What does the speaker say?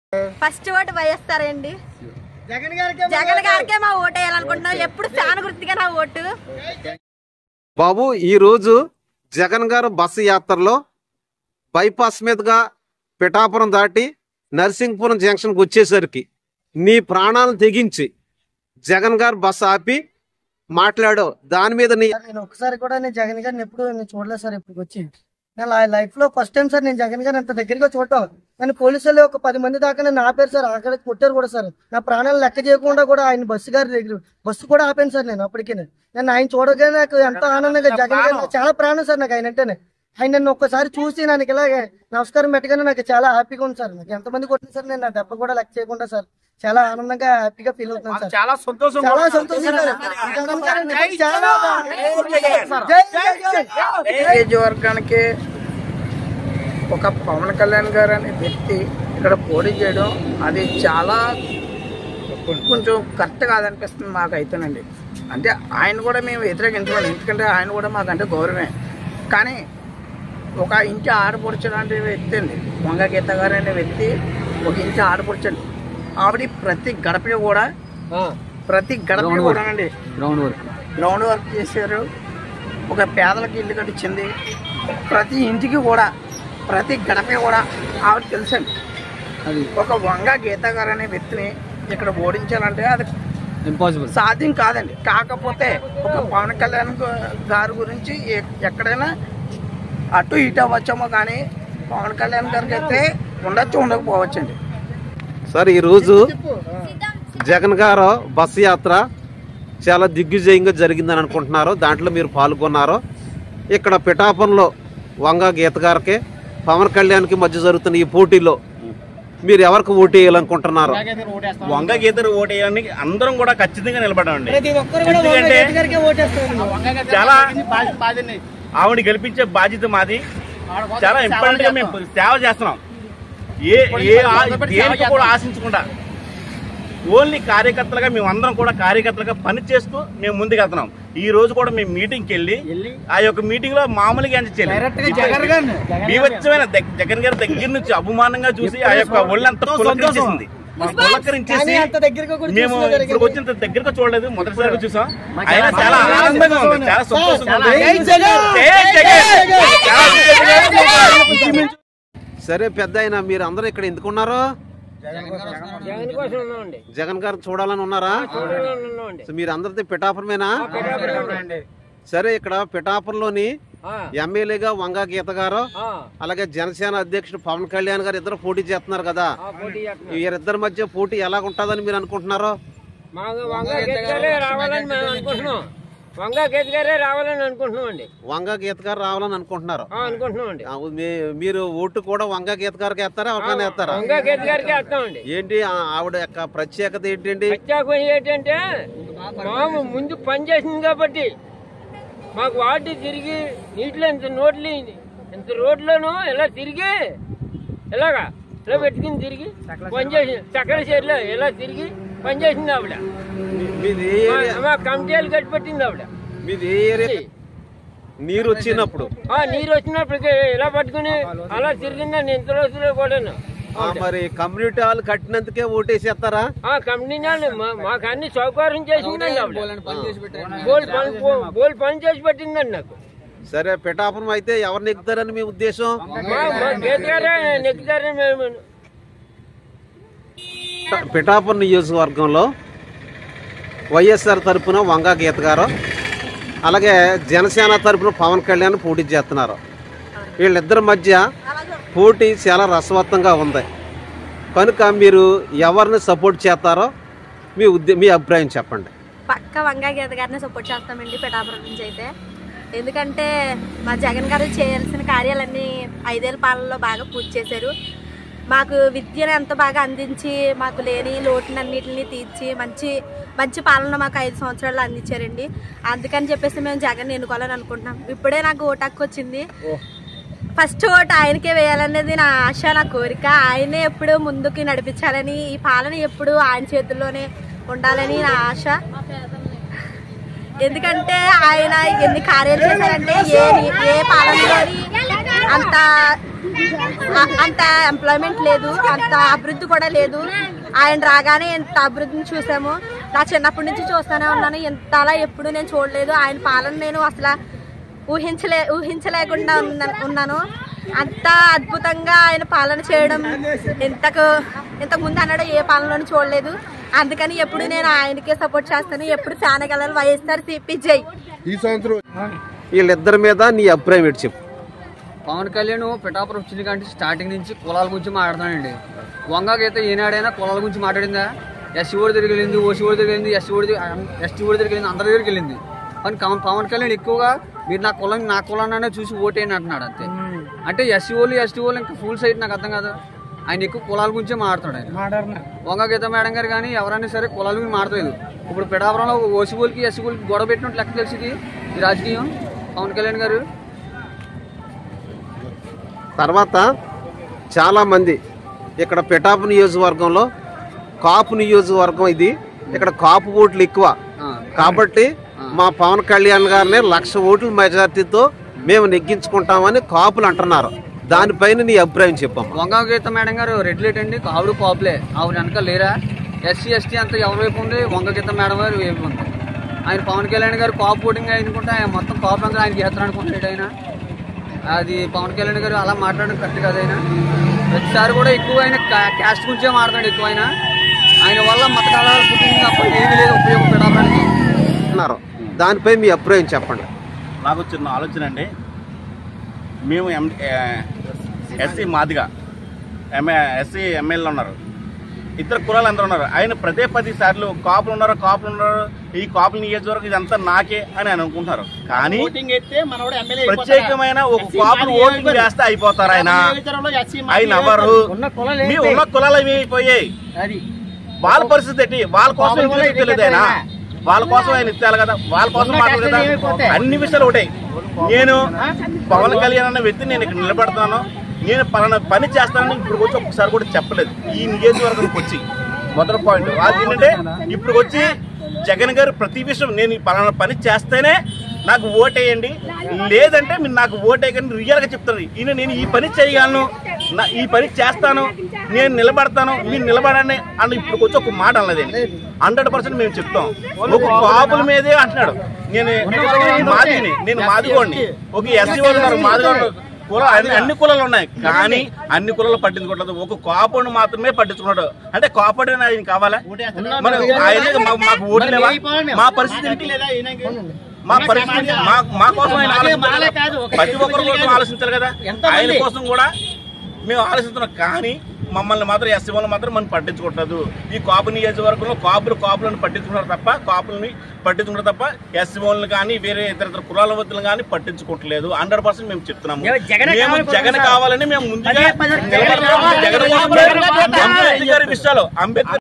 First vote YSR అండి జగన్ గారికి జగన్ గారికే మా ఓటు వేయాలనుకుంటున్నాం ఎప్పుడు ఫ్యాన్ గుర్తుగా నా ఓటు బాబు ఈరోజు జగన్ గారు బస్సు యాత్రలో బైపాస్ మీదుగా పిఠాపురం దాటి నర్సింగ్పురం జంక్షన్కి వచ్చేసరికి నీ ప్రాణాలను తెగించి జగన్ గారు బస్సు ఆపి మాట్లాడావు దాని మీద నీ సార్, నేను ఒకసారి కూడా నేను జగన్ గారిని ఎప్పుడు నేను చూడలేదు సార్ ఇప్పుడు వచ్చి నేను లైఫ్ లో ఫస్ట్ టైం సార్ నేను జగన్ గారిని అంత దగ్గరగా చూడటం నన్ను పోలీసులు ఒక పది మంది దాకా నన్ను ఆపారు సార్ అక్కడ కొట్టారు కూడా సార్ నా ప్రాణాలు లెక్క చేయకుండా కూడా ఆయన బస్సు గారి దగ్గర బస్సు కూడా ఆపాను సార్ నేను అప్పటికే నేను ఆయన చూడగానే నాకు ఎంత ఆనందంగా జగన్ గారు నాకు చాలా ప్రాణం సార్ నాకు ఆయన అంటేనే ఆయన నన్ను ఒక్కసారి చూసి నాకు ఇలాగే నమస్కారం పెట్టగానే నాకు చాలా హ్యాపీగా ఉంది సార్ నాకు ఎంతమంది కొట్టిన సార్ నేను నా దెబ్బ కూడా లెక్క చేయకుండా సార్ చాలా ఆనందంగా హ్యాపీగా ఫీల్ అవుతున్నాను సార్ చాలా సంతోషం చాలా సంతోషం సార్. జగన్ గారిని చాలా జై జగన్. నియోజకవర్గానికి ఒక పవన్ కళ్యాణ్ గారు అనే వ్యక్తి ఇక్కడ పోటీ చేయడం అది చాలా కొంచెం కరెక్ట్ కాదనిపిస్తుంది మాకు అయితేనండి అంటే ఆయన కూడా మేము వ్యతిరేకించడం ఎందుకంటే ఆయన కూడా మాకంటే గౌరవమే కానీ ఒక ఇంటి ఆడపడుచు లాంటి వ్యక్తి అండి వంగ గీత గారు అనే వ్యక్తి ఒక ఇంటి ఆడపడుచండి ఆవిడ ప్రతి గడపకి కూడా ప్రతి గడపకి కూడా అండి గ్రౌండ్ వర్క్ గ్రౌండ్ వర్క్ చేశారు ఒక పేదలకు ఇల్లు కట్టించింది ప్రతి ఇంటికి కూడా ప్రతి గడపకి కూడా ఆవిడ తెలుసండి అది ఒక వంగ గీత గారు అనే వ్యక్తిని ఇక్కడ ఓడించాలంటే అది ఇంపాసిబుల్ సాధ్యం కాదండి కాకపోతే ఒక పవన్ కళ్యాణ్ గు- గారి గురించి ఎ- ఎక్కడైనా అటు ఇటు అవ్వచ్చేమో కానీ పవన్ కళ్యాణ్ గారికి అయితే ఉండొచ్చు ఉండకపోవచ్చండి సార్ ఈరోజు జగన్ గారు బస్సు యాత్ర చాలా దిగ్విజయంగా జరిగిందని అనుకుంటున్నారు దాంట్లో మీరు పాల్గొన్నారు ఇక్కడ పిఠాపురంలో వంగ గీత గారికి పవన్ కళ్యాణ్కి మధ్య జరుగుతున్న ఈ పోటీలో మీరు ఎవరికి ఓటు వేయాలనుకుంటున్నారు వంగ గీతరు ఓటేయడానికి అందరం కూడా ఖచ్చితంగా నిలబడామండి ప్రతి ఒక్కరు కూడా ఎందుకంటే జగన్ గారికే ఓటేస్తారు చాలా ఆవిడ గెలిపించే బాధ్యత మాది చాలా ఇంపార్టెంట్ గా మేము సేవ చేస్తున్నాం ఏ ఏ ఆ- దేనికి కూడా ఆశించకుండా ఓన్లీ కార్యకర్తలుగా మేము అందరం కూడా కార్యకర్తలుగా పని చేస్తూ మేము ముందుకు వెళ్తున్నాం ఈ రోజు కూడా మేము మీటింగ్కి వెళ్ళి ఆ యొక్క మీటింగ్ లో మామూలుగా ఎంజాయ్ చేయలేదు బీభత్సమైన దగ్- జగన్ గారి దగ్గర నుంచి అభిమానంగా చూసి ఆ యొక్క ఒళ్ళంతా పులకరించేసింది పులకరించేసి కానీ అంత దగ్గరగా కూడా మేము చూసిన జరిగింది. ఇప్పుడు వచ్చినంత దగ్గరగా చూడలేదు మొదటిసారిగా చూసాం అయినా చాలా ఆనందంగా ఉంది చాలా సంతోషంగా ఉంది జై జగన్! జై జగన్! చాలా సంతోషంగా ఉంది. సరే పెద్ద అయినా మీరు అందరూ ఇక్కడ ఎందుకున్నారు జగన్ కోసం ఉన్నామండి జగన్ గారిని చూడాలని ఉన్నారా ఉన్నామండి సో మీరు అందరితో పిఠాపురమేనా సరే ఇక్కడ పిఠాపురంలోని ఎమ్మెల్యేగా వంగా గీత గారు అలాగే జనసేన అధ్యక్షుడు పవన్ కళ్యాణ్ గారు ఇద్దరు పోటీ చేస్తున్నారు కదా పోటీ చేస్తున్నాం వీరిద్దరి మధ్య పోటీ ఎలా ఉంటుందని మీరు అనుకుంటున్నారు మాకు వంగ గీత గారే రావాలని మేము అనుకుంటున్నాం వంగ గీత గారే రావాలని అనుకుంటున్నాం అండి వంగ గీత గారు రావాలని అనుకుంటున్నారు అనుకుంటున్నాం అండి ఆ, మీ- మీరు ఓటు కూడా వంగ గీత గారికి వేస్తారా ఎవరికైనా వేస్తారా వంగ గీత గారికి వేస్తామండి ఏంటి ఆ, ఆవిడ యొక్క ప్రత్యేకత ఏంటండి ప్రత్యేకం ఏంటంటే మాము ముందు పని చేసింది కాబట్టి మాకు వాటి తిరిగి నీటిలో ఇంత నోట్లు ఇంత రోడ్లోను ఇలా తిరిగి ఇలాగా ఇలా పెట్టుకుని తిరిగి పని చేసింది చక్కెర చేతిలో ఇలా తిరిగి పని చేసింది ఆవిడ మీ- మీది ఏ మా- ఏరియా- మా కమిటీలు కట్టి పెట్టింది ఆవిడ మీది ఏ ఏరియా నీరు వచ్చినప్పుడు ఆ నీరు వచ్చినప్పటికి ఇలా పట్టుకుని అలా తిరిగిందండి ఇంత రోజులు కూడాను ఆ, మరి కమ్యూనిటీ హాల్ కట్టినందుకే ఓటేసేస్తారా ఆ కంపెనీ నాన్న మా- మాకు అన్ని సౌకర్యం చేసిందండి ఆవిడ బోల్ పని బోల్ పని చేసి పెట్టిందండి నాకు సరే పిఠాపురం అయితే ఎవరు నెక్కుతారని మీ ఉద్దేశం మా మా గీత గారే నెక్కుతారని మేము పిఠాపురం నియోజకవర్గంలో వైఎస్ఆర్ తరపున వంగా గీత గారు అలాగే జనసేన తరపున పవన్ కళ్యాణ్ పోటీ చేస్తున్నారు వీళ్ళిద్దరి మధ్య పోటీ చాలా రసవత్తంగా ఉంది కనుక మీరు ఎవరిని సపోర్ట్ చేస్తారో మీ ఉద్దే మీ అభిప్రాయం చెప్పండి పక్క వంగా గీత గారిని సపోర్ట్ చేస్తామండి పిఠాపురం నుంచి అయితే ఎందుకంటే మా జగన్ గారు చేయాల్సిన కార్యాలన్నీ ఐదేళ్ల పాలనలో బాగా పూర్తి చేశారు మాకు విద్యను ఎంత బాగా అందించి మాకు లేని లోటునన్నిటిని తీర్చి మంచి మంచి పాలన మాకు ఐదు సంవత్సరాలు అందించారండి అందుకని చెప్పేసి మేము జగన్ ఎన్నుకోవాలని అనుకుంటున్నాం ఇప్పుడే నాకు ఓటాకు వచ్చింది ఫస్ట్ ఓటు ఆయనకే వేయాలనేది నా ఆశ నా కోరిక ఆయనే ఎప్పుడు ముందుకు నడిపించాలని ఈ పాలన ఎప్పుడు ఆయన చేతుల్లోనే ఉండాలని నా ఆశ ఎందుకంటే ఆయన ఎన్ని కార్యాలు చేశారంటే ఏ ఏ పాలనలోని అంత ఆ- అంత ఎంప్లాయ్మెంట్ లేదు అంత అభివృద్ధి కూడా లేదు ఆయన రాగానే ఎంత అభివృద్ధిని చూసాము నా చిన్నప్పటి నుంచి చూస్తూనే ఉన్నాను ఇంతలా ఎప్పుడు నేను చూడలేదు ఆయన పాలన నేను అసలు ఊహించలే ఊహించలేకుండా ఉన్న- ఉన్నాను అంత అద్భుతంగా ఆయన పాలన చేయడం ఇంతకు ఇంతకు ముందు అన్నాడు ఏ పాలనలోనూ చూడలేదు అందుకని ఎప్పుడు నేను ఆయనకే సపోర్ట్ చేస్తాను ఎప్పుడు ఫ్యాన్ కలర్ వైఎస్ఆర్ సిపి జై వీళ్ళిద్దరి మీద నీ అభిప్రాయం ఏంటి చెప్పు పవన్ కళ్యాణ్ పిఠాపురం వచ్చింది కంటే స్టార్టింగ్ నుంచి కులాల గురించి మాట్లాడుతున్నాడండి వంగకైతే ఏనాడైనా కులాల గురించి మాట్లాడిందా ఎస్సీ ఓడి దగ్గరికి వెళ్ళింది ఓసీ ఓడి దగ్గరికి వెళ్ళింది ఎస్సీ ఓడి ఎస్టీ ఓడి దగ్గరికి వెళ్ళింది అందరి దగ్గరికి వెళ్ళింది కానీ కవ- పవన్ కళ్యాణ్ ఎక్కువగా మీరు నా కులం నా కులాన్ని చూసి ఓటేయండి అంటున్నాడు అంతే అంటే ఎస్సీ ఓళ్ళు ఎస్టీ వాళ్ళు ఇంకా ఫుల్ సైడ్ నాకు అర్థం కాదు ఆయన ఎక్కువ కులాల గురించే మాట్లాడుతాడు ఆయన వంగ గీత మేడం గారు కానీ ఎవరైనా సరే కులాల గురించి మాట్లాడలేదు ఇప్పుడు పిఠాపురంలో ఓసీ వాళ్ళకి ఎస్సీ వాళ్ళకి గొడవ పెట్టినట్టు లెక్క తెలిసింది ఈ రాజకీయం పవన్ కళ్యాణ్ గారు తర్వాత చాలామంది ఇక్కడ పిఠాపు నియోజకవర్గంలో కాపు నియోజకవర్గం ఇది ఇక్కడ కాపు ఓట్లు ఎక్కువ ఆ. కాబట్టి మా పవన్ కళ్యాణ్ గారిని లక్ష ఓట్ల మెజార్టీతో మేము నెగ్గించుకుంటామని కాపులు అంటున్నారు దానిపైన నీ అభిప్రాయం చెప్పమ్మా వంగ గీత మేడం గారు రెడ్ లైట్ అండి ఆవిడ పాపులే ఆవిడ వెనక లేరా ఎస్సీ ఎస్టీ అంతా ఎవరి వైపు ఉంది వంగ గీత మేడం గారు వైపు ఉంది ఆయన పవన్ కళ్యాణ్ గారు కాపు ఓటింగ్ అనుకుంటే ఆయన మొత్తం కాపు అంతా ఆయనకి చేస్తాను అనుకుంటాడు ఆయన అది పవన్ కళ్యాణ్ గారు అలా మాట్లాడడం కరెక్ట్ కాదు ఆయన ప్రతిసారి కూడా ఎక్కువ ఆయన క్యాస్ట్ గురించే మాట్లాడు ఎక్కువ ఆయన ఆయన వల్ల మత కళాలు పుట్టింది తప్ప ఏమీ లేదు ఉపయోగం పెట్టడానికి అన్నారు దానిపై మీ అభిప్రాయం చెప్పండి నాకు చిన్న ఆలోచన అండి మేము M SC Madiga MA SC ఎమ్మెల్యేలు ఉన్నారు ఇద్దరు కులాలు అందరూ ఉన్నారు ఆయన ప్రదే పది సార్లు కాపులు ఉన్నారు కాపులు ఉన్నారు ఈ కాపుల నియోజకవర్గం ఇదంతా నాకే అని ఆయన అనుకుంటున్నారు కానీ ప్రత్యేకమైన ఒక కాపులు ఓటింగ్ చేస్తే అయిపోతారు ఆయన ఆయన ఎవరు మీ ఉన్న కులాలు ఏమి అయిపోయాయి వాళ్ళ పరిస్థితి ఏంటి వాళ్ళ కోసం ఏం చేస్తుందో తెలియదు ఆయన వాళ్ళ కోసం ఆయన ఇచ్చారు కదా వాళ్ళ కోసం మాట్లాడు కదా అన్ని విషయాలు ఒకటే నేను పవన్ కళ్యాణ్ అన్న వ్యక్తి నేను ఇక్కడ నిలబడతాను నేను పలానా పని చేస్తానని ఇప్పుడు వచ్చి ఒక్కసారి కూడా చెప్పలేదు ఈ నియోజకవర్గానికి వచ్చి మొదటి పాయింట్ అది ఏంటంటే ఇప్పుడు వచ్చి జగన్ గారు ప్రతి విషయం నేను ఈ పలానా పని చేస్తేనే నాకు ఓటేయండి లేదంటే మీరు నాకు ఓటేయకండి రియల్ గా చెప్తారు ఈయన నేను ఈ పని చేయగలను నా ఈ పని చేస్తాను నేను నిలబడతాను మీరు నిలబడండి అని ఇప్పుడు వచ్చి ఒక మాట అన్నది హండ్రెడ్ పర్సెంట్ మేము చెప్తాం ఒక కాపుల మీదే అంటున్నాడు నేను మాదిని నేను మాదిగోండి ఒక ఎస్సీ వాళ్ళు ఉన్నారు మాదిగోండి కుల అన్ని అన్ని కులాలు ఉన్నాయి కానీ అన్ని కులాలు పట్టించుకోవట్లేదు ఒక కాపుని మాత్రమే పట్టించుకున్నాడు అంటే కాపాడు ఆయన కావాలా మరి ఆయన మా- మాకు ఓటు లేవా మా పరిస్థితి ఏంటి? మా పరిస్థితి మా మా కోసం ఆయన ఆలోచించాలి కదా. ప్రతి ఒక్కరి కోసం ఆలోచించాలి కదా ఆయన కోసం కూడా మేము ఆలోచిస్తున్నాం కానీ మమ్మల్ని మాత్రం ఎస్సీ వాళ్ళు మాత్రం మనం పట్టించుకోవట్లేదు ఈ కాపు నియోజకవర్గంలో కాపులు కాపులను పట్టించుకున్నారు తప్ప కాపులని పట్టించుకున్నారు తప్ప ఎస్సీ వాళ్ళని కానీ వేరే ఇతర ఇతర కులాల వద్దులు కానీ పట్టించుకోవట్లేదు హండ్రెడ్ పర్సెంట్ మేము చెప్తున్నాము మేము జగన్ కావాలని మేము ముందుగా నిలబడతాము. జగన్ కోసం అంబేద్కర్ గారి విషయాలు అంబేద్కర్